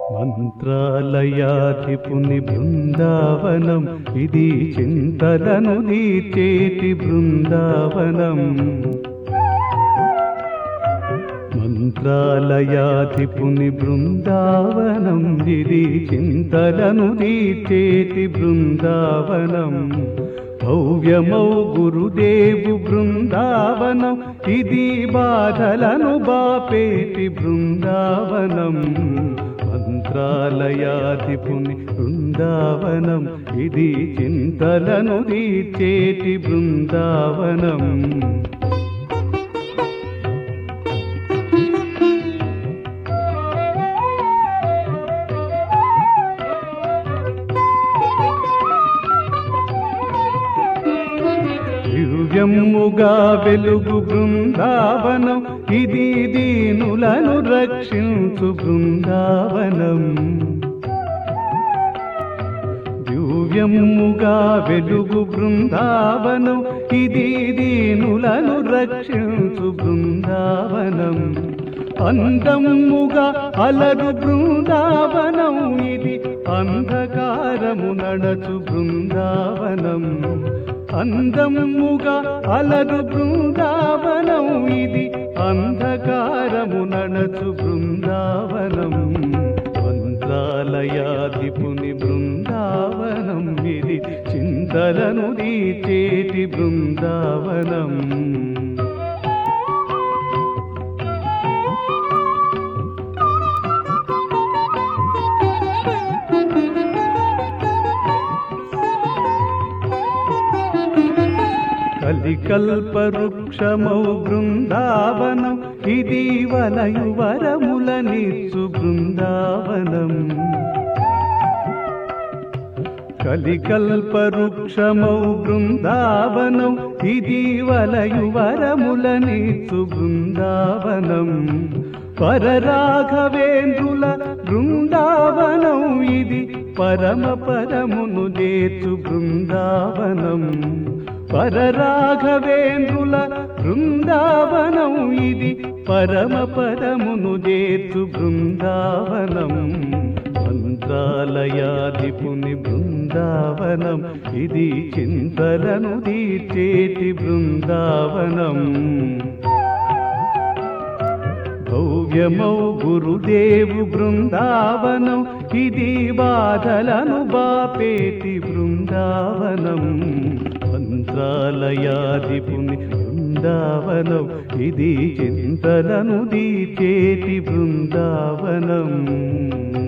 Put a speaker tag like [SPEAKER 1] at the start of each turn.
[SPEAKER 1] మంత్రాలయాధిపుని బృందావనం ఇది చింతలను తీర్చేటి బృందావనం మంత్రాలయాధిపుని బృందావనం ఇది చింతలను తీర్చేటి బృందావనం భవ్యమౌ గురుదేవు బృందావనం ఇది బాధలను బాపేటి బృందావనం మంత్రాలయాధిపుని బృందావనం ఇది చింతలను తీర్చేటి బృందావనం దివ్యముగా వెలుగు బృందావనం ఇది దీనులను రక్షించు బృందావనం దివ్యముగా వెలుగు బృందావనం ఇది దీనులను రక్షించు బృందావనం అందముగా అలరు బృందావనం ఇది అంధకారము నడచు బృందావనం అందముగా అలరు బృందావనం ఇది అంధకారము నడచు బృందావనం మంత్రాలయాధిపుని బృందావనం ఇది చింతలను తీర్చేటి బృందావనం కలికల్పవృక్షమౌ బృందావనం ఇది వలయు వరములనిచ్చు బృందావనం కలికల్పవృక్షమౌ బృందావనం ఇది వలయు వరములనిచ్చు బృందావనం పరరాఘవేంద్రుల బృందావనం ఇది పరమ పరమును చేర్చు బృందావనం పరరాఘవేంద్రుల బృందావనం ఇది పరమ పరమును చేర్చు బృందావనం మంత్రాలయాధిపుని బృందావనం ఇది చింతలను తీర్చేటి బృందావనం భవ్యమౌ గురుదేవు బృందావనం ఇది బాధలను బాపేటి బృందావనం మంత్రాలయాధిపుని బృందావనం ఇది చింతలను దీచేటి బృందావనం